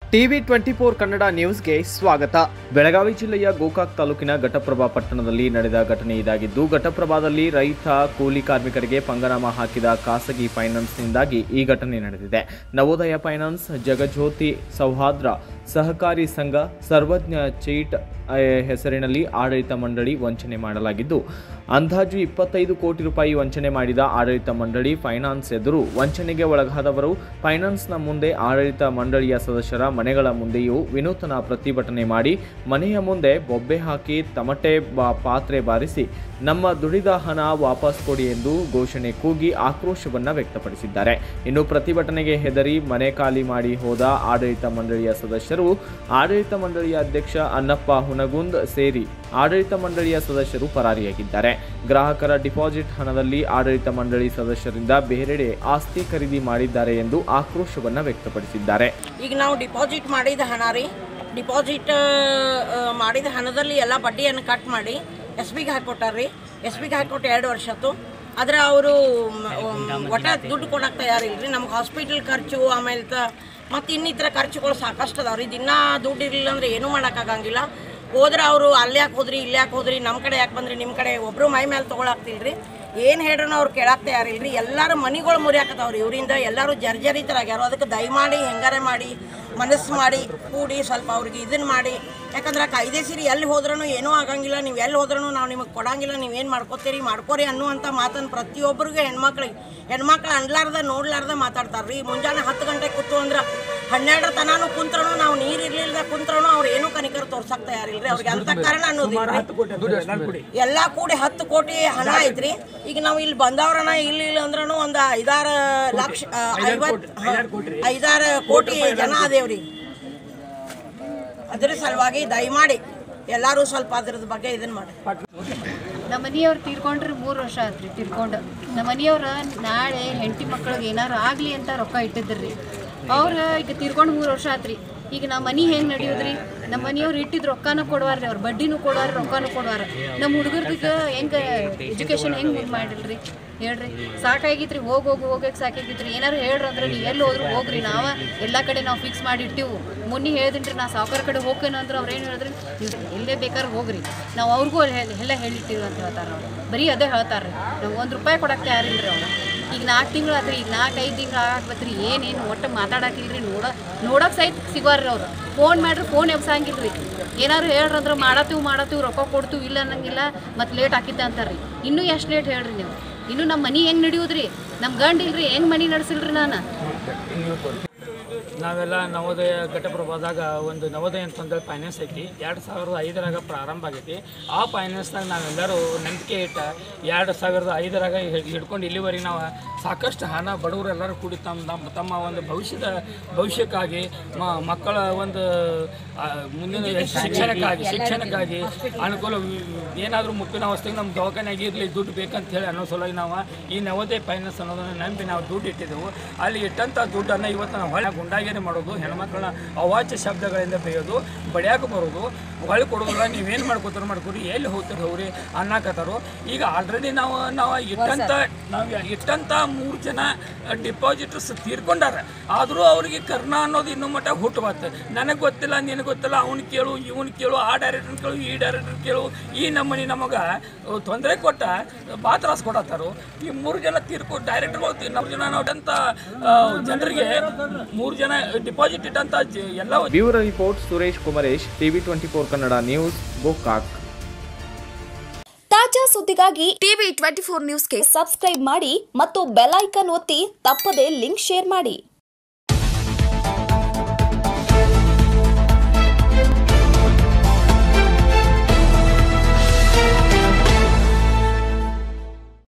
TV twenty four Kannada ನ್ಯೂಸ್ಗೆ ಸ್ವಾಗತ ಬೆಳಗಾವಿ ಜಿಲ್ಲೆಯ ಗೋಕಾಕ್ ತಾಲೂಕಿನ ಘಟಪ್ರಭಾ ಪಟ್ಟಣದಲ್ಲಿ ನಡೆದ ಘಟನೆ ಇದಾಗಿದ್ದು ಘಟಪ್ರಭಾದಲ್ಲಿ ರೈತ ಕೂಲಿ ಕಾರ್ಮಿಕರಿಗೆ ಪಂಗನಾಮ ಹಾಕಿದ ಖಾಸಗಿ ಫೈನಾನ್ಸ್ನಿಂದಾಗಿ ಈ ಘಟನೆ ನಡೆದಿದೆ ನವೋದಯ ಫೈನಾನ್ಸ್ ಜಗಜ್ಯೋತಿ ಸೌಹಾರ್ದ್ರ ಸಹಕಾರಿ ಸಂಘ ಸರ್ವಜ್ಞ ಚೀಟ್ ಆ, ಹೆಸರಿನಲ್ಲಿ ಆಡಳಿತ ಮಂಡಳಿ ವಂಚನೆ ಮಾಡಲಾಗಿದ್ದು ಅಂದಾಜು ಇಪ್ಪತ್ತೈದು ಕೋಟಿ ರೂಪಾಯಿ ವಂಚನೆ ಮಾಡಿದ ಆಡಳಿತ ಮಂಡಳಿ ಫೈನಾನ್ಸ್ ಎದುರು ವಂಚನೆಗೆ ಒಳಗಾದವರು ಫೈನಾನ್ಸ್ನ ಮುಂದೆ ಆಡಳಿತ ಮಂಡಳಿಯ ಸದಸ್ಯರ ಮನೆಗಳ ಮುಂದೆಯೂ ವಿನೂತನ ಪ್ರತಿಭಟನೆ ಮಾಡಿ ಮನೆಯ ಮುಂದೆ ಬೊಬ್ಬೆ ಹಾಕಿ ತಮಟೆ ಬಾ ಪಾತ್ರೆ ಬಾರಿಸಿ ನಮ್ಮ ದುಡಿದ ಹಣ ವಾಪಸ್ ಕೊಡಿ ಎಂದು ಘೋಷಣೆ ಕೂಗಿ ಆಕ್ರೋಶವನ್ನು ವ್ಯಕ್ತಪಡಿಸಿದ್ದಾರೆ ಇನ್ನು ಪ್ರತಿಭಟನೆಗೆ ಹೆದರಿ ಮನೆ ಖಾಲಿ ಮಾಡಿ ಹೋದ ಆಡಳಿತ ಮಂಡಳಿಯ ಸದಸ್ಯರು ಆಡಳಿತ ಮಂಡಳಿಯ ಅಧ್ಯಕ್ಷ ಅನ್ನಪ್ಪ ಹುನಗುಂದ್ ಸೇರಿ ಆಡಳಿತ ಮಂಡಳಿಯ ಸದಸ್ಯರು ಪರಾರಿಯಾಗಿದ್ದಾರೆ ಗ್ರಾಹಕರ ಡಿಪಾಸಿಟ್ ಹಣದಲ್ಲಿ ಆಡಳಿತ ಮಂಡಳಿ ಸದಸ್ಯರಿಂದ ಬೇರೆಡೆ ಆಸ್ತಿ ಖರೀದಿ ಮಾಡಿದ್ದಾರೆ ಎಂದು ಆಕ್ರೋಶವನ್ನು ವ್ಯಕ್ತಪಡಿಸಿದ್ದಾರೆ ಈಗ ನಾವು ಡಿಪಾಸಿಟ್ ಮಾಡಿದ ಹಣ ರೀ ಡಿಪಾಸಿಟ್ ಮಾಡಿದ ಹಣದಲ್ಲಿ ಎಲ್ಲ ಬಡ್ಡಿಯನ್ನು ಕಟ್ ಮಾಡಿ ಎಸ್ ಬಿಗೆ ಹಾಕ್ಕೊಟ್ಟಾರ ರೀ ಎಸ್ ಬಿಗೆ ಹಾಕ್ಕೊಟ್ಟು ಎರಡು ವರ್ಷ ಆಯ್ತು ಆದರೆ ಅವರು ಒಟ್ಟ ದುಡ್ಡು ಕೊಡಕ್ಕೆ ತಯಾರಿಲ್ಲ ರೀ ನಮ್ಗೆ ಹಾಸ್ಪಿಟಲ್ ಖರ್ಚು ಆಮೇಲೆ ತ ಮತ್ತು ಇನ್ನಿತರ ಖರ್ಚುಗಳು ಸಾಕಷ್ಟು ಅದಾವ ರೀ ದಿನ ದುಡ್ಡು ಇರಲಿಲ್ಲ ಅಂದರೆ ಏನೂ ಮಾಡೋಕ್ಕಾಗಂಗಿಲ್ಲ ಹೋದ್ರೆ ಅವರು ಅಲ್ಲಿ ಯಾಕೆ ಹೋದ್ರಿ ಇಲ್ಲಿ ಯಾಕೆ ಹೋದ್ರಿ ನಮ್ಮ ಕಡೆ ಯಾಕೆ ಬಂದ್ರಿ ನಿಮ್ಮ ಕಡೆ ಒಬ್ಬರು ಮೈ ಮೇಲೆ ತೊಗೊಳಾಕ್ತಿಲ್ಲ ರೀ ಏನು ಹೇಳ್ರೂ ಅವ್ರು ಕೇಳಾಕ್ ತಯಾರಿಲ್ಲ ರೀ ಎಲ್ಲರೂ ಮನಿಗಳು ಮುರಿಯಾಕತ್ತಾವ್ರಿ ಇವರಿಂದ ಎಲ್ಲರೂ ಜರ್ಜರಿತರಾಗ್ಯಾರು ಅದಕ್ಕೆ ದಯಮಾಡಿ ಹೆಂಗಾರೆ ಮಾಡಿ ಮನಸ್ಸು ಮಾಡಿ ಕೂಡಿ ಸ್ವಲ್ಪ ಅವ್ರಿಗೆ ಇದನ್ನು ಮಾಡಿ ಯಾಕಂದ್ರೆ ಕಾಯ್ದೆ ಸಿರಿ ಎಲ್ಲಿ ಹೋದ್ರೂ ಏನೂ ಆಗಂಗಿಲ್ಲ ನೀವು ಎಲ್ಲಿ ಹೋದ್ರೂ ನಾವು ನಿಮಗೆ ಕೊಡಂಗಿಲ್ಲ ನೀವೇನು ಮಾಡ್ಕೋತೀರಿ ಮಾಡ್ಕೋರಿ ಅನ್ನುವಂಥ ಮಾತನ್ನು ಪ್ರತಿಯೊಬ್ಬರಿಗೂ ಹೆಣ್ಮಕ್ಳಿಗೆ ಹೆಣ್ಮಕ್ಳು ಅನ್ಲಾರ್ದ ನೋಡ್ಲಾರ್ದ ಮಾತಾಡ್ತಾರೆ ರೀ ಮುಂಜಾನೆ ಹತ್ತು ಗಂಟೆಗೆ ಕೂತು ಅಂದ್ರೆ ಹನ್ನೆರಡರ ತನಾನು ಕುಂತ್ರೂ ನಾವು ನೀರು ಇರ್ಲಿಲ್ದ ಕುಂತ್ರೂ ಅವ್ರು ಏನೂ ಕನಿಕರ ತೋರ್ಸಕ್ ತಯಾರಿಲ್ಲ ರೀ ಅವ್ರಿಗೆ ಅಂತ ಕಾರಣ ಅನ್ನೋದಿಲ್ಲ ಎಲ್ಲ ಕೂಡಿ ಹತ್ತು ಕೋಟಿ ಹಣ ಐತ್ರಿ ಈಗ ನಾವು ಇಲ್ಲಿ ಬಂದವ್ರನ ಇಲ್ಲಿ ಇಲ್ಲ ಅಂದ್ರೂ ಒಂದು ಐದಾರು ಲಕ್ಷ ಐವತ್ತು ಐದಾರು ಕೋಟಿ ಜನ ಅದೇವ್ರಿ ಅದ್ರ ಸಲುವಾಗಿ ದಯಮಾಡಿ ಎಲ್ಲರೂ ಸ್ವಲ್ಪ ಅದ್ರದ್ದು ಬಗ್ಗೆ ಇದನ್ನ ಮಾಡಿ ನಮ್ಮ ಮನೆಯವ್ರು ತೀರ್ಕೊಂಡ್ರೆ ಮೂರು ವರ್ಷ ಆತ್ರಿ ತೀರ್ಕೊಂಡು ನಮ್ಮ ಮನೆಯವ್ರ ನಾಳೆ ಹೆಂಡತಿ ಮಕ್ಳಿಗೆ ಏನಾರು ಆಗಲಿ ಅಂತ ರೊಕ್ಕ ಇಟ್ಟಿದ್ರಿ ಅವ್ರು ಈಗ ತೀರ್ಕೊಂಡು ಮೂರು ವರ್ಷ ಆತ್ರಿ ಈಗ ನಮ್ಮ ಮನೆ ಹೆಂಗೆ ನಡೆಯೋದ್ರಿ ನಮ್ಮ ಮನೆಯವ್ರು ಇಟ್ಟಿದ್ದು ರೊಕ್ಕನೂ ಕೊಡುವಾರ್ರಿ ಅವ್ರು ಬಡ್ಡಿನೂ ಕೊಡುವಾರ ರೊಕ್ಕನೂ ಕೊಡುವಾರ ನಮ್ಮ ಹುಡುಗರ್ಗೆ ಹೆಂಗೆ ಎಜುಕೇಷನ್ ಹೆಂಗೆ ಮುಂದೆ ಮಾಡಿಲ್ರಿ ಹೇಳ್ರಿ ಸಾಕಾಗಿತ್ರಿ ಹೋಗಿ ಹೋಗಿ ಹೋಗಕ್ಕೆ ಸಾಕಾಗಿತ್ರಿ ಏನಾರು ಹೇಳ್ರಿ ಅಂದ್ರೆ ನೀವು ಎಲ್ಲಿ ಹೋದ್ರು ಹೋಗ್ರಿ ನಾವ ಎಲ್ಲ ಕಡೆ ನಾವು ಫಿಕ್ಸ್ ಮಾಡಿಟ್ಟಿವು ಮುನ್ನಿ ಹೇಳಿದ್ರಿ ನಾ ಸಾವುಕಾರ ಕಡೆ ಹೋಗ್ತೇನೆ ಅಂದ್ರೆ ಅವ್ರು ಏನು ಹೇಳಿದ್ರಿ ನೀವು ಎಲ್ಲೇ ಬೇಕಾದ್ರೆ ಹೋಗ್ರಿ ನಾವು ಅವ್ರಿಗೂ ಅಲ್ಲಿ ಹೇಳಿ- ಎಲ್ಲ ಹೇಳಿಟ್ಟಿವಿ ಅಂತ ಹೇಳ್ತಾರೆ ಅವ್ರು ಬರೀ ಅದೇ ಹೇಳ್ತಾರೆ ನಾವು ಒಂದು ರೂಪಾಯಿ ಕೊಡಕ್ಕೆ ತಯಾರಿಲ್ಲ ರೀ ಅವ್ರು ಈಗ ನಾಲ್ಕು ತಿಂಗಳು ಆತ್ರಿ ಈಗ ನಾಲ್ಕು ಐದು ತಿಂಗಳು ಆಗ್ಬೇಕ್ರಿ ಏನೇನು ಒಟ್ಟು ಮಾತಾಡಕ್ಕಿಲ್ರಿ ನೋಡ ನೋಡಕ್ಕೆ ಸಹಿತ ಸಿಗೋರ್ರಿ ಅವ್ರು ಫೋನ್ ಮಾಡ್ರಿ ಫೋನ್ ಎಬ್ಸಂಗಿಲ್ಲ ರೀ ಏನಾರು ಹೇಳ್ರಿ ಅಂದ್ರೆ ಮಾಡತ್ತೀವಿ ಮಾಡತ್ತೀವಿ ರೊಕ್ಕ ಕೊಡ್ತೀವಿ ಇಲ್ಲ ಅನ್ನಂಗಿಲ್ಲ ಮತ್ತು ಲೇಟ್ ಹಾಕಿದ್ದೆ ಅಂತಾರೆ ರೀ ಇನ್ನೂ ಎಷ್ಟು ಲೇಟ್ ಹೇಳ್ರಿ ನೀವು ಇನ್ನೂ ನಮ್ಮ ಮನೆ ಹೆಂಗೆ ನಡೆಯೋದ್ರಿ ನಮ್ಮ ಗಂಡ ಇಲ್ರಿ ಹೆಂಗೆ ಮನೆ ನಡೆಸಿಲ್ರಿ ನಾನು ನಾವೆಲ್ಲ ನವೋದಯ ಘಟಪ್ರಭಾದಾಗ ಒಂದು ನವೋದಯ ಅಂತಂದೇಳಿ ಫೈನಾನ್ಸ್ ಐತಿ ಎರಡು ಸಾವಿರದ ಐದರಾಗ ಪ್ರಾರಂಭ ಆಗೈತಿ ಆ ಫೈನಾನ್ಸ್ನಾಗ ನಾವೆಲ್ಲರೂ ನಂಬಿಕೆ ಇಟ್ಟ ಎರಡು ಸಾವಿರದ ಐದರಾಗ ಹಿ- ಹಿಡ್ಕೊಂಡು ಇಲ್ಲಿವರೆಗೆ ನಾವು ಸಾಕಷ್ಟು ಹಣ ಬಡವರೆಲ್ಲರೂ ಕೂಡಿ ತಮ್ಮ ನಮ್ಮ ತಮ್ಮ ಒಂದು ಭವಿಷ್ಯದ ಭವಿಷ್ಯಕ್ಕಾಗಿ ಮ ಮಕ್ಕಳ ಒಂದು ಆ, ಮುಂದಿನ ಶಿಕ್ಷಣಕ್ಕಾಗಿ ಶಿಕ್ಷಣಕ್ಕಾಗಿ ಅನುಕೂಲ ಏನಾದರೂ ಮುಪ್ಪಿನ ಅವಸ್ಥೆಗೆ ನಮ್ಮ ದವಾಖಾನೆಗೆ ಇರಲಿ ದುಡ್ಡು ಬೇಕಂತ ಹೇಳಿ ಅನ್ನೋ ಸಲುವಾಗಿ ನಾವು ಈ ನವೋದಯ ಫೈನಾನ್ಸ್ ಅನ್ನೋದನ್ನು ನಂಬಿ ನಾವು ದುಡ್ಡು ಇಟ್ಟಿದ್ದೆವು ಅಲ್ಲಿ ಇಟ್ಟಂಥ ದುಡ್ಡನ್ನು ಇವತ್ತು ನಾವು ಹೊಳೆ ಗುಂಡಾಗಿರಿ ಮಾಡೋದು ಹೆಣ್ಮಕ್ಳನ್ನ ಅವಾಚ್ಯ ಶಬ್ದಗಳಿಂದ ಬೇಯೋದು ಬಡಿಯಾಕ ಬರೋದು ಹೊಳೆ ಕೊಡೋದಿಲ್ಲ ನೀವೇನು ಮಾಡ್ಕೋತಾರ ಮಾಡ್ಕೊರಿ ಎಲ್ಲಿ ಹೋಗ್ತಾರೆ ಹೋಗ್ರಿ ಅನ್ನಕತ್ತಾರು ಈಗ ಆಲ್ರೆಡಿ ನಾವು ನಾವು ಇಟ್ಟಂಥ ನಾವು ಇಟ್ಟಂಥ ಮೂರು ಜನ ಡಿಪಾಸಿಟರ್ಸ್ ತೀರ್ಕೊಂಡಾರ ಆದರೂ ಅವರಿಗೆ ಕರ್ಣ ಅನ್ನೋದು ಇನ್ನೂ ಮಟ್ಟ ಹುಟ್ಟು ಬತ್ತೆ ನನಗೆ ಗೊತ್ತಿಲ್ಲ ನಿನಗೆ ಗೊತ್ತಿಲ್ಲ ಅವ್ನು ಕೇಳು ಇವನು ಕೇಳು ಆ ಡೈರೆಕ್ಟರ್ ಕೇಳು ಈ ಡೈರೆಕ್ಟರ್ ಕೇಳು ಈ ನಮ್ಮನಿ ನಮಗೆ ತೊಂದರೆ ಕೊಟ್ಟ ಬಾತ್ರಾಸ್ ಕೊಡತ್ತಾರು ಈ ಮೂರು ಜನ ತೀರ್ಕೊ ಡೈರೆಕ್ಟರ್ಗಳು ನಮ್ಮ ಜನ ನೋಡಂತ ಜನರಿಗೆ ಮೂರು ಜನ ಡಿಪಾಸಿಟ್ ಇಟ್ಟಂತ ಜ- ಎಲ್ಲ bureau report Suresh Kumaresh TV twenty four Kannada news Gokak ತಾಜಾ ಸುದ್ದಿಗಾಗಿ ಟಿವಿ ಟ್ವೆಂಟಿ ಫೋರ್ ನ್ಯೂಸ್ಗೆ ಸಬ್ಸ್ಕ್ರೈಬ್ ಮಾಡಿ ಮತ್ತು ಬೆಲ್ ಐಕಾನ್ ಒತ್ತಿ ತಪ್ಪದೇ ಲಿಂಕ್ ಶೇರ್ ಮಾಡಿ